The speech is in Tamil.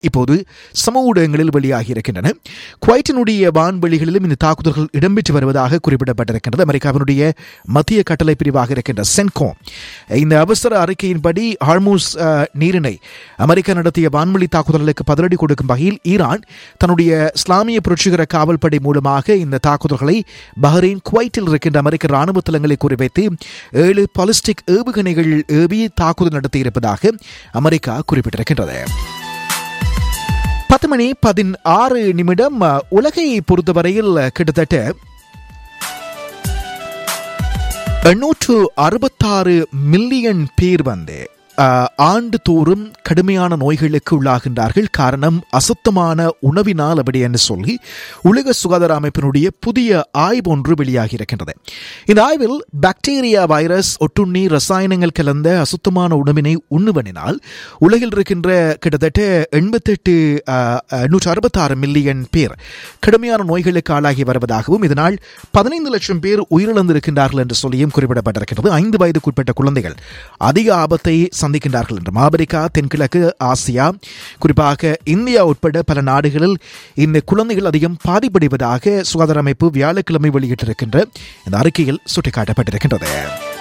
இப்போது சமூக ஊடகங்களில் வெளியாகி இருக்கின்றன குவைட்டினுடைய வான்வெளிகளிலும் இந்த தாக்குதல்கள் இடம்பெற்று வருவதாக குறிப்பிடப்பட்டிருக்கின்றது அமெரிக்காவினுடைய மத்திய கட்டளை பிரிவாக இருக்கின்ற சென்கோம் இந்த அவசர அறிக்கையின்படி ஹார்மூஸ் அஹ், நீரிணை அமெரிக்கா நடத்திய வான்வெளி தாக்குதல்களுக்கு பதிலடி கொடுக்கும் வகையில் ஈரான் தன்னுடைய இஸ்லாமிய புரட்சிகர காவல்படை மூலமாக இந்த தாக்குதல்களை பஹ்ரைன் குவைட்டில் இருக்கின்ற அமெரிக்க ராணுவ தளங்களை குறிவைத்து ஏழு பாலிஸ்டிக் ஏவுகணைகள் ஏவி தாக்குதல் நடத்தியிருப்பதாக அமெரிக்கா குறிப்பிட்டிருக்கின்றது பத்து மணி பதினாறு நிமிடம் அஹ், உலகை பொறுத்தவரையில் கிட்டத்தட்ட எண்ணூற்று அறுபத்தாறு மில்லியன் பேர் வந்து அஹ், ஆண்டுதோறும் கடுமையான நோய்களுக்கு உள்ளாகின்றார்கள் காரணம் அசுத்தமான உணவினால் அப்படி என்று சொல்லி உலக சுகாதார அமைப்பினுடைய புதிய ஆய்வு ஒன்று வெளியாகி இருக்கின்றது இந்த ஆய்வில் பாக்டீரியா வைரஸ் ஒட்டுண்ணி ரசாயனங்கள் கலந்த அசுத்தமான உணவினை உண்ணுவனினால் உலகில் இருக்கின்ற கிட்டத்தட்ட எண்பத்தெட்டு நூற்று அறுபத்தாறு மில்லியன் பேர் கடுமையான நோய்களுக்கு ஆளாகி வருவதாகவும் இதனால் பதினைந்து லட்சம் பேர் உயிரிழந்திருக்கின்றார்கள் என்று சொல்லியும் குறிப்பிடப்பட்டிருக்கிறது ஐந்து வயதுக்குட்பட்ட குழந்தைகள் அதிக ஆபத்தை சந்திக்கின்றார்கள் என்றும் ஆப்பிரிக்கா தென்கிழக்கு ஆசியா குறிப்பாக இந்தியா உட்பட பல நாடுகளில் இந்த குழந்தைகள் அதிகம் பாதிப்படைவதாக சுகாதார அமைப்பு வியாழக்கிழமை வெளியிட்டிருக்கின்ற இந்த அறிக்கையில் சுட்டிக்காட்டப்பட்டிருக்கின்றது